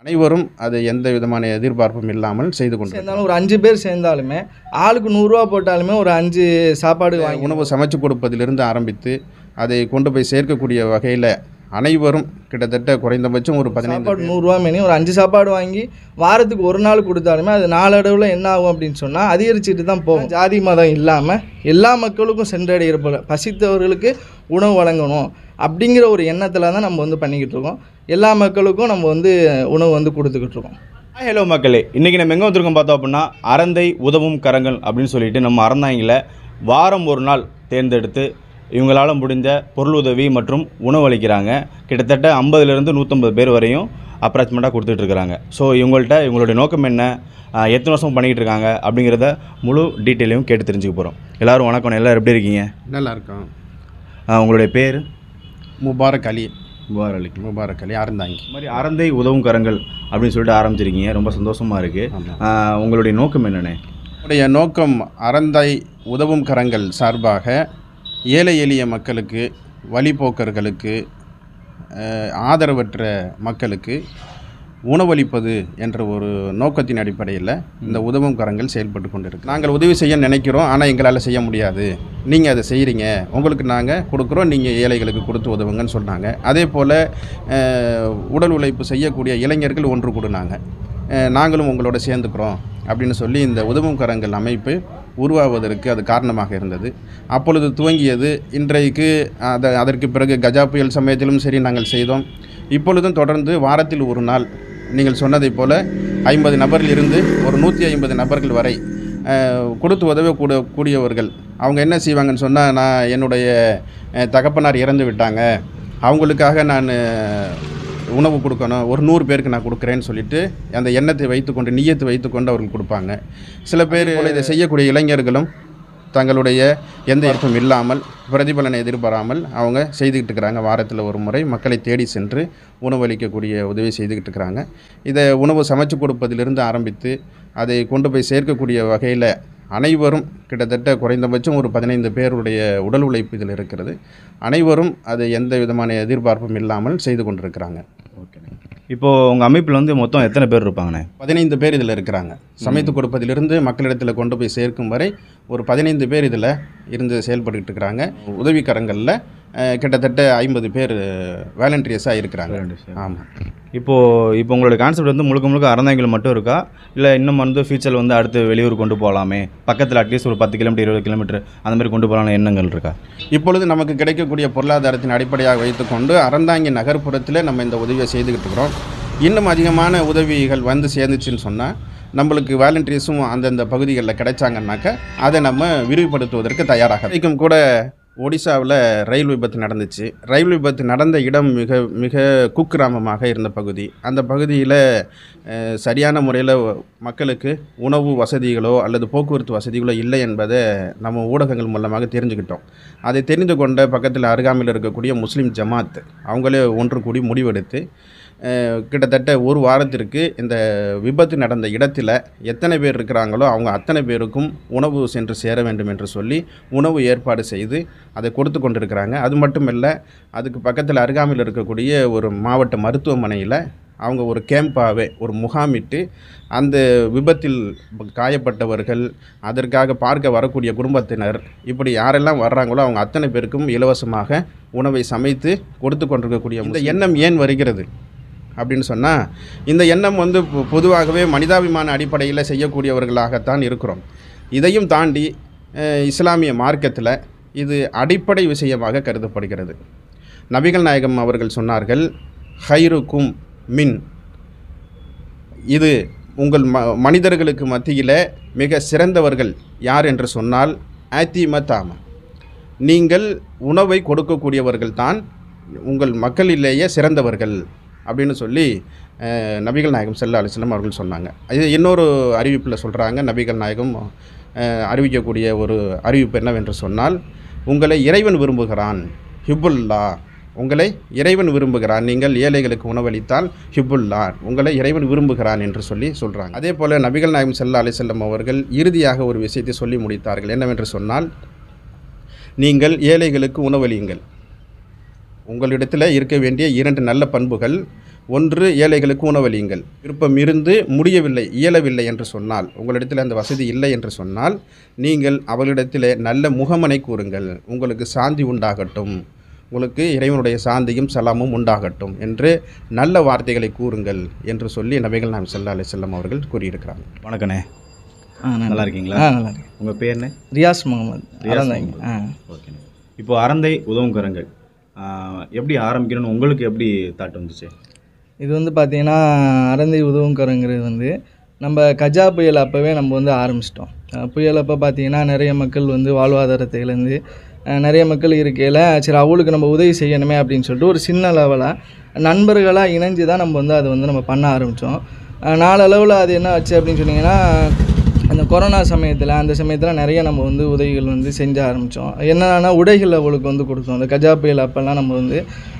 அனைவரும் அது எந்த விதமான எதிர்பார்ப்பும் இல்லாமல் செய்து கொண்டு சேர்ந்தாலும் ஒரு அஞ்சு பேர் சேர்ந்தாலுமே ஆளுக்கு நூறுரூவா போட்டாலுமே ஒரு அஞ்சு சாப்பாடு வாங்கி உணவு சமைச்சு கொடுப்பதிலிருந்து ஆரம்பித்து அதை கொண்டு போய் சேர்க்கக்கூடிய வகையில் அனைவரும் கிட்டத்தட்ட குறைந்தபட்சம் ஒரு பதினைந்து சாப்பாடு நூறுரூவா மேனி ஒரு அஞ்சு சாப்பாடு வாங்கி வாரத்துக்கு ஒரு நாள் கொடுத்தாலுமே அது நாளடைவில் என்ன ஆகும் அப்படின்னு சொன்னால் அதிகரிச்சுட்டு தான் போகும் ஜாதி மதம் இல்லாமல் எல்லா மக்களுக்கும் சென்றடைகிற போல பசித்தவர்களுக்கு உணவு வழங்கணும் அப்படிங்கிற ஒரு எண்ணத்தில் தான் நம்ம வந்து பண்ணிக்கிட்டு இருக்கோம் எல்லா மக்களுக்கும் நம்ம வந்து உணவு வந்து கொடுத்துக்கிட்டு இருக்கோம் ஹாய் ஹலோ மக்களே இன்றைக்கி நம்ம எங்கே வந்திருக்கோம் பார்த்தோம் அப்படின்னா அறந்தை உதவும் கரங்கள் அப்படின்னு சொல்லிட்டு நம்ம அறந்தாங்கில் வாரம் ஒரு நாள் தேர்ந்தெடுத்து இவங்களால் முடிஞ்ச பொருள் உதவி மற்றும் உணவளிக்கிறாங்க கிட்டத்தட்ட ஐம்பதுலேருந்து நூற்றம்பது பேர் வரையும் அப்ராச்மெண்ட்டாக கொடுத்துட்ருக்குறாங்க ஸோ இவங்கள்ட்ட இவங்களுடைய நோக்கம் என்ன ஆஹ் எத்தனை வருஷம் பண்ணிகிட்டு இருக்காங்க அப்படிங்கிறத முழு டீட்டெயிலையும் கேட்டு தெரிஞ்சுக்க போகிறோம் எல்லோரும் வணக்கம் எல்லோரும் எப்படி இருக்கீங்க நல்லா இருக்கும் ஆஹ் உங்களுடைய பேர் முபாரக் அலி புகார் அலி முபாரக் அலி அறந்தாங்கி இந்த மாதிரி அறந்தை உதவும் கரங்கள் அப்படின்னு சொல்லிட்டு ஆரம்பிச்சிருக்கீங்க ரொம்ப சந்தோஷமாக இருக்குது ஆமாம் உங்களுடைய நோக்கம் என்னென்ன உடைய நோக்கம் அறந்தாய் உதவும் கரங்கள் சார்பாக ஏழை எளிய மக்களுக்கு வழிபோக்கர்களுக்கு அஹ், ஆதரவற்ற மக்களுக்கு உணவளிப்பது என்ற ஒரு நோக்கத்தின் அடிப்படையில் இந்த உதவும் கரங்கள் செயல்பட்டு கொண்டிருக்கு நாங்கள் உதவி செய்ய நினைக்கிறோம் ஆனால் எங்களால் செய்ய முடியாது நீங்கள் அதை செய்கிறீங்க உங்களுக்கு நாங்கள் கொடுக்குறோம் நீங்கள் ஏழைகளுக்கு கொடுத்து உதவுங்கன்னு சொன்னாங்க அதே போல் உடல் உழைப்பு செய்யக்கூடிய இளைஞர்கள் ஒன்று கூடுனாங்க அஹ், நாங்களும் உங்களோட சேர்ந்துக்கிறோம் அப்படின்னு சொல்லி இந்த உதவும் கரங்கள் அமைப்பு உருவாவதற்கு அது காரணமாக இருந்தது அப்பொழுது துவங்கியது இன்றைக்கு அத அதற்கு பிறகு கஜா புயல் சமயத்திலும் சரி நாங்கள் செய்தோம் இப்பொழுதும் தொடர்ந்து வாரத்தில் ஒரு நாள் நீங்கள் சொன்னதைப் போல ஐம்பது நபரில் இருந்து ஒரு நூற்றி ஐம்பது நபர்கள் வரை அஹ், கொடுத்து உதவ கூட கூடியவர்கள் அவங்க என்ன செய்வாங்கன்னு சொன்னால் நான் என்னுடைய அஹ், தகப்பனார் இறந்து விட்டாங்க அவங்களுக்காக நான் உணவு கொடுக்கணும் ஒரு நூறு பேருக்கு நான் கொடுக்குறேன்னு சொல்லிட்டு அந்த எண்ணத்தை வைத்துக்கொண்டு நியத்தை வைத்துக்கொண்டு அவர்கள் கொடுப்பாங்க சில பேர் இதை செய்யக்கூடிய இளைஞர்களும் தங்களுடைய எந்த எதிர்ப்பும் இல்லாமல் பிரதிபலனை எதிர்பாராமல் அவங்க செய்துக்கிட்டு இருக்கிறாங்க வாரத்தில் ஒரு முறை மக்களை தேடி சென்று உணவளிக்கக்கூடிய உதவி செய்துக்கிட்டு இருக்கிறாங்க இதை உணவு சமைச்சு கொடுப்பதிலிருந்து ஆரம்பித்து அதை கொண்டு போய் சேர்க்கக்கூடிய வகையில் அனைவரும் கிட்டத்தட்ட குறைந்தபட்சம் ஒரு பதினைந்து பேருடைய உடல் உழைப்பு இதில் இருக்கிறது அனைவரும் அது எந்த விதமான எதிர்பார்ப்பும் இல்லாமல் செய்து கொண்டிருக்கிறாங்க ஓகேண்ணே இப்போது உங்கள் அமைப்பில் வந்து மொத்தம் எத்தனை பேர் இருப்பாங்கண்ணே பதினைந்து பேர் இதில் இருக்கிறாங்க சமைத்து கொடுப்பதிலிருந்து மக்களிடத்தில் கொண்டு போய் சேர்க்கும் வரை ஒரு பதினைந்து பேர் இதில் இருந்து செயல்பட்டுக்கிட்டு இருக்கிறாங்க உதவிக்கரங்களில் அஹ், கிட்டத்தட்ட ஐம்பது பேர் வேலண்டியர்ஸாக இருக்கிறாங்க ஆமாம் இப்போது இப்போ உங்களோட கான்செப்ட் வந்து முழுக்க முழுக்க அறந்தாங்கில் மட்டும் இருக்கா இல்லை இன்னும் வந்து ஃபியூச்சரில் வந்து அடுத்து வெளியூர் கொண்டு போகலாமே பக்கத்தில் அட்லீஸ்ட் ஒரு பத்து கிலோமீட்டர் இருபது கிலோமீட்டர் அந்த மாதிரி கொண்டு போகலாம்னு எண்ணங்கள் இருக்கா இப்பொழுது நமக்கு கிடைக்கக்கூடிய பொருளாதாரத்தின் அடிப்படையாக வைத்துக்கொண்டு அறந்தாங்கி நகர்ப்புறத்தில் நம்ம இந்த உதவியை செய்துக்கிட்டு இருக்கிறோம் இன்னும் அதிகமான உதவிகள் வந்து சேர்ந்துச்சுன்னு சொன்னால் நம்மளுக்கு வாலண்டியர்ஸும் அந்தந்த பகுதிகளில் கிடைச்சாங்கன்னாக்க அதை நம்ம விரிவுபடுத்துவதற்கு தயாராக வரைக்கும் கூட ஒடிசாவில் ரயில் விபத்து நடந்துச்சு ரயில் விபத்து நடந்த இடம் மிக மிக குக்கிராமமாக இருந்த பகுதி அந்த பகுதியில் அஹ், சரியான முறையில் மக்களுக்கு உணவு வசதிகளோ அல்லது போக்குவரத்து வசதிகளோ இல்லை என்பதை நம்ம ஊடகங்கள் மூலமாக தெரிஞ்சுக்கிட்டோம் அதை தெரிந்து கொண்ட பக்கத்தில் அருகாமையில் இருக்கக்கூடிய முஸ்லீம் ஜமாத் அவங்களே ஒன்று கூடி முடிவெடுத்து அஹ், கிட்டத்தட்ட ஒரு வாரத்திற்கு இந்த விபத்து நடந்த இடத்துல எத்தனை பேர் இருக்கிறாங்களோ அவங்க அத்தனை பேருக்கும் உணவு சென்று சேர வேண்டும் என்று சொல்லி உணவு ஏற்பாடு செய்து அதை கொடுத்து கொண்டிருக்கிறாங்க அது மட்டும் இல்லை அதுக்கு பக்கத்தில் அருகாமையில் இருக்கக்கூடிய ஒரு மாவட்ட மருத்துவமனையில் அவங்க ஒரு கேம்பாகவே ஒரு முகாமிட்டு அந்த விபத்தில் காயப்பட்டவர்கள் அதற்காக பார்க்க வரக்கூடிய குடும்பத்தினர் இப்படி யாரெல்லாம் வர்றாங்களோ அவங்க அத்தனை பேருக்கும் இலவசமாக உணவை சமைத்து கொடுத்து கொண்டிருக்கக்கூடிய இந்த எண்ணம் ஏன் வருகிறது அப்படின்னு சொன்னால் இந்த எண்ணம் வந்து பொ- பொதுவாகவே மனிதாபிமான அடிப்படையில் செய்யக்கூடியவர்களாகத்தான் இருக்கிறோம் இதையும் தாண்டி அஹ், இஸ்லாமிய மார்க்கத்தில் இது அடிப்படை விஷயமாக கருதப்படுகிறது நபிகள் நாயகம் அவர்கள் சொன்னார்கள் ஹைருக்கும் மின் இது உங்கள் ம மனிதர்களுக்கு மத்தியில் மிக சிறந்தவர்கள் யார் என்று சொன்னால் ஆத்திமத்தாம நீங்கள் உணவை கொடுக்கக்கூடியவர்கள் தான் உங்கள் மக்களிலேயே சிறந்தவர்கள் அப்படின்னு சொல்லி அஹ், நபிகள் நாயகம் செல்ல அலிஸ்லாம் அவர்கள் சொன்னாங்க இது இன்னொரு அறிவிப்பில் சொல்கிறாங்க நபிகள் நாயகம் அஹ், அறிவிக்கக்கூடிய ஒரு அறிவிப்பு என்னவென்று சொன்னால் உங்களை இறைவன் விரும்புகிறான் ஹிபுல்லா உங்களை இறைவன் விரும்புகிறான் நீங்கள் ஏழைகளுக்கு உணவளித்தால் ஹிபுல்லா உங்களை இறைவன் விரும்புகிறான் என்று சொல்லி சொல்கிறாங்க அதே போல் நபிகள் நாயகம் செல்ல அலிசல்லம் அவர்கள் இறுதியாக ஒரு விஷயத்தை சொல்லி முடித்தார்கள் என்னவென்று சொன்னால் நீங்கள் ஏழைகளுக்கு உணவளியுங்கள் உங்களிடத்தில் இருக்க வேண்டிய இரண்டு நல்ல பண்புகள் ஒன்று ஏழைகளுக்கு உணவளியுங்கள் விருப்பம் இருந்து முடியவில்லை இயலவில்லை என்று சொன்னால் உங்களிடத்தில் அந்த வசதி இல்லை என்று சொன்னால் நீங்கள் அவர்களிடத்தில் நல்ல முகமனை கூறுங்கள் உங்களுக்கு சாந்தி உண்டாகட்டும் உங்களுக்கு இறைவனுடைய சாந்தியும் சலாமும் உண்டாகட்டும் என்று நல்ல வார்த்தைகளை கூறுங்கள் என்று சொல்லி நபிகள் நாம் செல்லா அலி செல்லம் அவர்கள் கூறியிருக்கிறாங்க வணக்கண்ணே ஆ நல்லா நல்லா இருக்கீங்களா ஆ நல்லா இருக்கேன் உங்கள் பேர் என்ன ரியாஸ் முகமது ரியாஸ் அறந்தாங்க ஆ ஓகேண்ணே இப்போ அறந்தை உதவும் கரங்கள் ஆ, எப்படி ஆரம்பிக்கணும்னு உங்களுக்கு எப்படி தாட் வந்துச்சு இது வந்து பார்த்தீங்கன்னா அறந்தை உதவுங்கரங்கிறது வந்து நம்ம கஜா புயல் அப்போவே நம்ம வந்து ஆரம்பிச்சிட்டோம் அஹ் புயல் அப்போ பார்த்தீங்கன்னா நிறைய மக்கள் வந்து வாழ்வாதாரத்தை இழந்து அஹ் நிறைய மக்கள் இருக்கையில் சரி அவளுக்கு நம்ம உதவி செய்யணுமே அப்படின்னு சொல்லிட்டு ஒரு சின்ன லெவலாக நண்பர்களாக இணைஞ்சு தான் நம்ம வந்து அதை வந்து நம்ம பண்ண ஆரம்பித்தோம் நாளளவில் அது என்ன ஆச்சு அப்படின்னு சொன்னீங்கன்னா அந்த கொரோனா சமயத்தில் அந்த சமயத்தில் நிறைய நம்ம வந்து உதவிகள் வந்து செஞ்ச ஆரம்பித்தோம் என்னன்னா உடைகள் அவளுக்கு வந்து கொடுத்தோம் அந்த கஜா புயல் அப்போல்லாம் நம்ம வந்து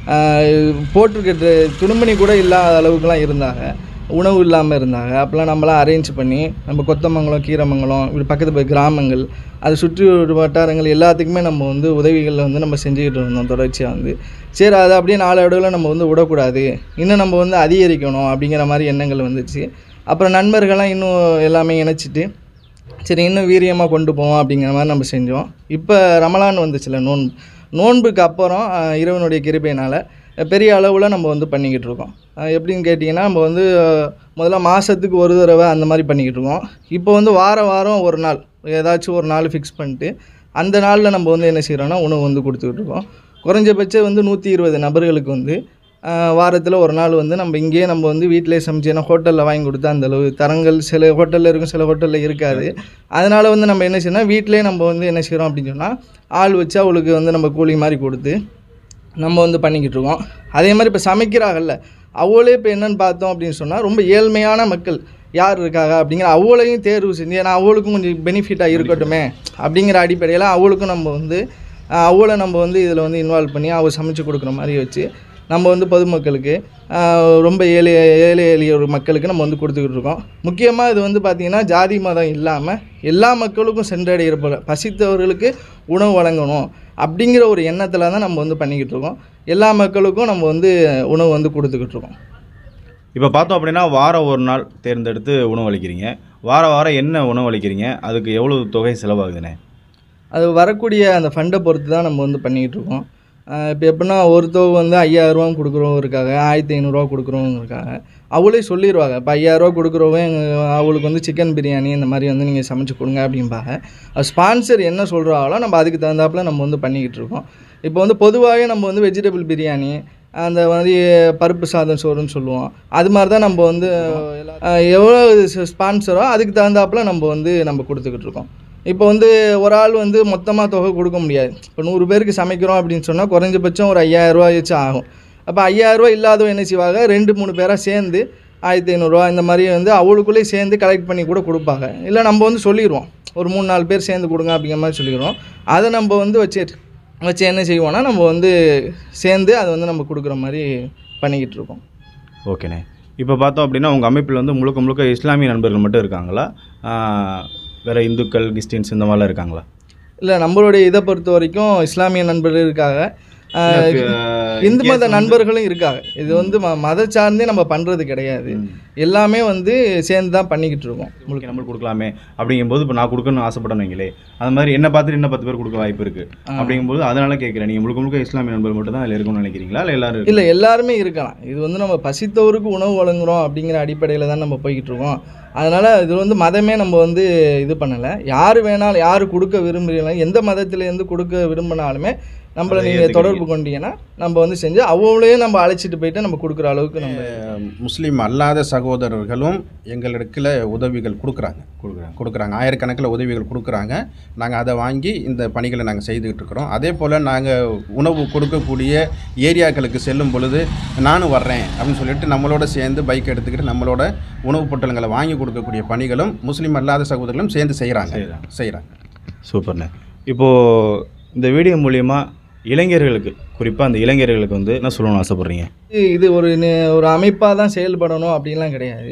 ஆஹ், போட்டிருக்கிற துணிமணி கூட இல்லாத அளவுக்குலாம் இருந்தாங்க உணவு இல்லாமல் இருந்தாங்க அப்போல்லாம் நம்மளாம் அரேஞ்ச் பண்ணி நம்ம கொத்தமங்கலம் கீரமங்கலம் இப்படி பக்கத்து போய் கிராமங்கள் அது சுற்றி ஒரு வட்டாரங்கள் எல்லாத்துக்குமே நம்ம வந்து உதவிகள் வந்து நம்ம செஞ்சுக்கிட்டு இருந்தோம் தொடர்ச்சியாக வந்து சரி அதை அப்படியே நாலு இடத்துல நம்ம வந்து விடக்கூடாது இன்னும் நம்ம வந்து அதிகரிக்கணும் அப்படிங்கிற மாதிரி எண்ணங்கள் வந்துச்சு அப்புறம் நண்பர்கள்லாம் இன்னும் எல்லாமே இணைச்சிட்டு சரி இன்னும் வீரியமாக கொண்டு போவோம் அப்படிங்கிற மாதிரி நம்ம செஞ்சோம் இப்போ ரமலான் வந்துச்சுல நோன்பு நோன்புக்கு அப்புறம் அஹ், இறைவனுடைய கிருபையினால் பெரிய அளவில் நம்ம வந்து பண்ணிக்கிட்டு இருக்கோம் அஹ், எப்படின்னு கேட்டிங்கன்னா நம்ம வந்து அஹ், முதல்ல மாதத்துக்கு ஒரு தடவை அந்த மாதிரி பண்ணிக்கிட்டு இருக்கோம் இப்போ வந்து வாரம் வாரம் ஒரு நாள் ஏதாச்சும் ஒரு நாள் ஃபிக்ஸ் பண்ணிட்டு அந்த நாளில் நம்ம வந்து என்ன செய்கிறோன்னா உணவு வந்து கொடுத்துக்கிட்டு இருக்கோம் குறைஞ்சபட்சம் வந்து நூற்றி இருபது நபர்களுக்கு வந்து வாரத்தில் ஒரு நாள் வந்து நம்ம இங்கேயே நம்ம வந்து வீட்டிலே சமைச்சு ஏன்னா ஹோட்டலில் வாங்கி கொடுத்தா அந்த அளவு தரங்கள் சில ஹோட்டலில் இருக்கும் சில ஹோட்டலில் இருக்காது அதனால் வந்து நம்ம என்ன செய்யணும் வீட்டிலே நம்ம வந்து என்ன செய்கிறோம் அப்படின்னு சொன்னால் ஆள் வச்சு அவளுக்கு வந்து நம்ம கூலி மாதிரி கொடுத்து நம்ம வந்து பண்ணிக்கிட்டு இருக்கோம் அதே மாதிரி இப்போ சமைக்கிறாங்கல்ல அவளே இப்போ என்னன்னு பார்த்தோம் அப்படின்னு சொன்னால் ரொம்ப ஏழ்மையான மக்கள் யார் இருக்காங்க அப்படிங்கிற அவளையும் தேர்வு செஞ்சு ஏன்னா அவளுக்கும் கொஞ்சம் பெனிஃபிட்டாக இருக்கட்டுமே அப்படிங்கிற அடிப்படையில் அவளுக்கும் நம்ம வந்து அஹ், அவளை நம்ம வந்து இதில் வந்து இன்வால்வ் பண்ணி அவள் சமைச்சு கொடுக்குற மாதிரி வச்சு நம்ம வந்து பொதுமக்களுக்கு அஹ், ரொம்ப ஏழை ஏழை எளிய ஒரு மக்களுக்கு நம்ம வந்து கொடுத்துக்கிட்டு இருக்கோம் முக்கியமாக இது வந்து பார்த்திங்கன்னா ஜாதி மதம் இல்லாமல் எல்லா மக்களுக்கும் சென்றடைகிற போல பசித்தவர்களுக்கு உணவு வழங்கணும் அப்படிங்கிற ஒரு எண்ணத்தில் தான் நம்ம வந்து பண்ணிக்கிட்டு இருக்கோம் எல்லா மக்களுக்கும் நம்ம வந்து உணவு வந்து கொடுத்துக்கிட்டு இருக்கோம் இப்போ பார்த்தோம் அப்படின்னா வாரம் ஒரு நாள் தேர்ந்தெடுத்து உணவளிக்கிறீங்க வார வாரம் என்ன உணவளிக்கிறீங்க அதுக்கு எவ்வளோ தொகை செலவாகுதுண்ணே அது வரக்கூடிய அந்த ஃபண்டை பொறுத்து தான் நம்ம வந்து பண்ணிக்கிட்டு இருக்கோம் இப்போ எப்படின்னா ஒருத்தவங்க வந்து ஐயாயிரரூவா கொடுக்குறவங்க இருக்காங்க ஆயிரத்தி ஐநூறுரூவா கொடுக்குறவங்க இருக்காங்க அவளே சொல்லிடுவாங்க இப்போ ஐயாயிரரூவா கொடுக்குறவங்க எங்க- அவளுக்கு வந்து சிக்கன் பிரியாணி இந்த மாதிரி வந்து நீங்கள் சமைச்சு கொடுங்க அப்படிம்பாங்க அது ஸ்பான்சர் என்ன சொல்கிறாங்களோ நம்ம அதுக்கு தகுந்தாப்புல நம்ம வந்து பண்ணிக்கிட்டு இருக்கோம் இப்போ வந்து பொதுவாகவே நம்ம வந்து வெஜிடபிள் பிரியாணி அந்த மாதிரி பருப்பு சாதம் சோறுன்னு சொல்லுவோம் அது மாதிரி தான் நம்ம வந்து அஹ், எவ்வளோ ஸ்பான்சரோ அதுக்கு தகுந்தாப்புல நம்ம வந்து நம்ம கொடுத்துக்கிட்டு இருக்கோம் இப்போ வந்து ஒரு ஆள் வந்து மொத்தமாக தொகை கொடுக்க முடியாது இப்போ நூறு பேருக்கு சமைக்கிறோம் அப்படின்னு சொன்னால் குறைஞ்சபட்சம் ஒரு ஐயாயிரரூவாயாச்சும் ஆகும் அப்போ ஐயாயிரரூவா இல்லாதவங்க என்ன செய்வாங்க ரெண்டு மூணு பேராக சேர்ந்து ஆயிரத்தி ஐநூறுரூவா இந்த மாதிரி வந்து அவளுக்குள்ளேயே சேர்ந்து கலெக்ட் பண்ணி கூட கொடுப்பாங்க இல்லை நம்ம வந்து சொல்லிடுவோம் ஒரு மூணு நாலு பேர் சேர்ந்து கொடுங்க அப்படிங்கிற மாதிரி சொல்லிடுவோம் அதை நம்ம வந்து வச்சு வச்சு என்ன செய்வோம்னா நம்ம வந்து சேர்ந்து அதை வந்து நம்ம கொடுக்குற மாதிரி பண்ணிக்கிட்டு இருக்கோம் ஓகேண்ணே இப்போ பார்த்தோம் அப்படின்னா உங்கள் அமைப்பில் வந்து முழுக்க முழுக்க இஸ்லாமிய நண்பர்கள் மட்டும் இருக்காங்களா ஆஹ், வேற இந்துக்கள் கிறிஸ்டின்ஸ் இந்த மாதிரிலாம் இருக்காங்களா இல்லை நம்மளுடைய இதை பொறுத்த வரைக்கும் இஸ்லாமிய நண்பர்கள் இருக்காங்க ஆஹ், இந்து மத நண்பர்களும் இருக்காங்க இது வந்து ம மத சார்ந்தே நம்ம பண்ணுறது கிடையாது எல்லாமே வந்து சேர்ந்து தான் பண்ணிக்கிட்டு இருக்கோம் முழுக்க நம்ம கொடுக்கலாமே அப்படிங்கும்போது இப்போ நான் கொடுக்கணும்னு ஆசைப்பட்டேன்னு வைங்களே அந்த மாதிரி என்ன பார்த்துட்டு இன்னும் பத்து பேர் கொடுக்க வாய்ப்பு இருக்கு அப்படிங்கும்போது அதனால கேட்குறேன் நீங்கள் முழுக்க முழுக்க இஸ்லாமிய நண்பர் மட்டும் தான் அதில் இருக்கணும்னு நினைக்கிறீங்களா இல்லை எல்லாரும் இல்லை எல்லாருமே இருக்கலாம் இது வந்து நம்ம பசித்தவருக்கு உணவு வழங்குறோம் அப்படிங்கிற அடிப்படையில் தான் நம்ம போய்கிட்டு இருக்கோம் அதனால் இது வந்து மதமே நம்ம வந்து இது பண்ணலை யார் வேணாலும் யார் கொடுக்க விரும்புகிறீங்களோ எந்த மதத்துலேருந்து கொடுக்க விரும்பினாலுமே நம்மளை அதை நீங்கள் ஏத்துக்கிறீங்க. தொடர்பு கொண்டீங்கன்னா நம்ம வந்து செஞ்சு அவங்களையும் நம்ம அழைச்சிட்டு போயிட்டு நம்ம கொடுக்குற அளவுக்கு நம்ம முஸ்லீம் அல்லாத சகோதரர்களும் எங்களிடத்தில் உதவிகள் கொடுக்குறாங்க கொடுக்குறாங்க கொடுக்குறாங்க ஆயிரக்கணக்கில் உதவிகள் கொடுக்குறாங்க நாங்கள் அதை வாங்கி இந்த பணிகளை நாங்கள் செய்துக்கிட்டு இருக்கிறோம் அதே போல் நாங்கள் உணவு கொடுக்கக்கூடிய ஏரியாக்களுக்கு செல்லும் பொழுது நானும் வர்றேன் அப்படின்னு சொல்லிட்டு நம்மளோட சேர்ந்து பைக் எடுத்துக்கிட்டு நம்மளோட உணவுப் பொட்டலங்களை வாங்கி கொடுக்கக்கூடிய பணிகளும் முஸ்லீம் அல்லாத சகோதரர்களும் சேர்ந்து செய்கிறாங்க செய்றாங்க. செய்கிறாங்க சூப்பர்ண்ணே இப்போது இந்த வீடியோ மூலியமா இளைஞர்களுக்கு குறிப்பாக அந்த இளைஞர்களுக்கு வந்து என்ன சொல்லணும்னு ஆசைப்பட்றீங்க இது ஒரு நி- ஒரு அமைப்பாக தான் செயல்படணும் அப்படின்லாம் கிடையாது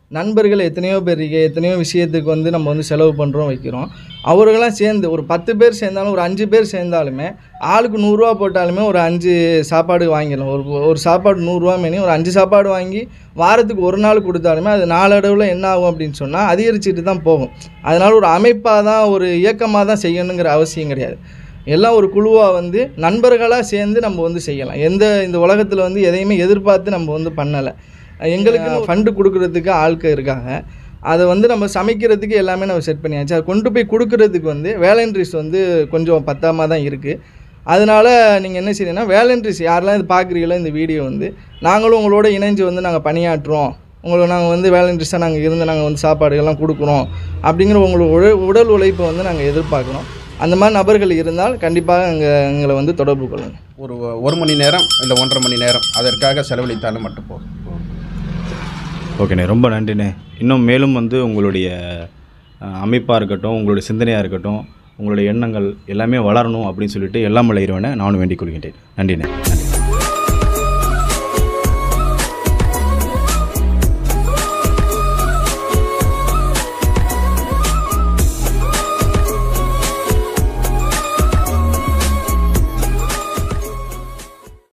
நண்பர்கள் எத்தனையோ பேர் இருக்கு எத்தனையோ விஷயத்துக்கு வந்து நம்ம வந்து செலவு பண்ணுறோம் வைக்கிறோம் அவர்களெல்லாம் சேர்ந்து ஒரு பத்து பேர் சேர்ந்தாலும் ஒரு அஞ்சு பேர் சேர்ந்தாலுமே ஆளுக்கு நூறுரூவா போட்டாலுமே ஒரு அஞ்சு சாப்பாடு வாங்கிடலாம் ஒரு ஒரு சாப்பாடு நூறுரூவா மேனி ஒரு அஞ்சு சாப்பாடு வாங்கி வாரத்துக்கு ஒரு நாள் கொடுத்தாலுமே அது நாளடைவில் என்ன ஆகும் அப்படின்னு சொன்னால் அதிகரிச்சுட்டு தான் போகும் அதனால் ஒரு அமைப்பாக தான் ஒரு இயக்கமாக தான் செய்யணுங்கிற அவசியம் கிடையாது எல்லாம் ஒரு குழுவாக வந்து நண்பர்களாக சேர்ந்து நம்ம வந்து செய்யலாம் எந்த இந்த உலகத்தில் வந்து எதையுமே எதிர்பார்த்து நம்ம வந்து பண்ணலை எங்களுக்கு ஃபண்டு கொடுக்கறதுக்கு ஆட்கள் இருக்காங்க அதை வந்து நம்ம சமைக்கிறதுக்கு எல்லாமே நம்ம செட் பண்ணியாச்சு அதை கொண்டு போய் கொடுக்கறதுக்கு வந்து வேலண்ட்ரிஸ் வந்து கொஞ்சம் பத்தாம தான் இருக்குது அதனால் நீங்கள் என்ன செய்யணும்னா வேலண்ட்ரிஸ் யாரெல்லாம் இது பார்க்குறீங்களோ இந்த வீடியோ வந்து நாங்களும் உங்களோட இணைஞ்சு வந்து நாங்கள் பணியாற்றுறோம் உங்களுக்கு நாங்கள் வந்து வேலண்ட்ரிஸாக நாங்கள் இருந்து நாங்கள் வந்து சாப்பாடுகள்லாம் கொடுக்குறோம் அப்படிங்கிற உங்களோட உடல் உடல் உழைப்பை வந்து நாங்கள் எதிர்பார்க்குறோம் அந்த மாதிரி நபர்கள் இருந்தால் கண்டிப்பாக எங்கள் எங்களை வந்து தொடர்பு கொள்ளுங்கள் ஒரு ஒரு மணி நேரம் இல்லை ஒன்றரை மணி நேரம் அதற்காக செலவழித்தாலும் மட்டும் போதும் ஓகேண்ணே ரொம்ப நன்றிண்ணே இன்னும் மேலும் வந்து உங்களுடைய அமைப்பாக இருக்கட்டும் உங்களுடைய சிந்தனையாக இருக்கட்டும் உங்களுடைய எண்ணங்கள் எல்லாமே வளரணும் அப்படின்னு சொல்லிட்டு எல்லாம் வளர்கிறவனை நானும் வேண்டிக் கொள்கின்றேன் நன்றிண்ணே நன்றி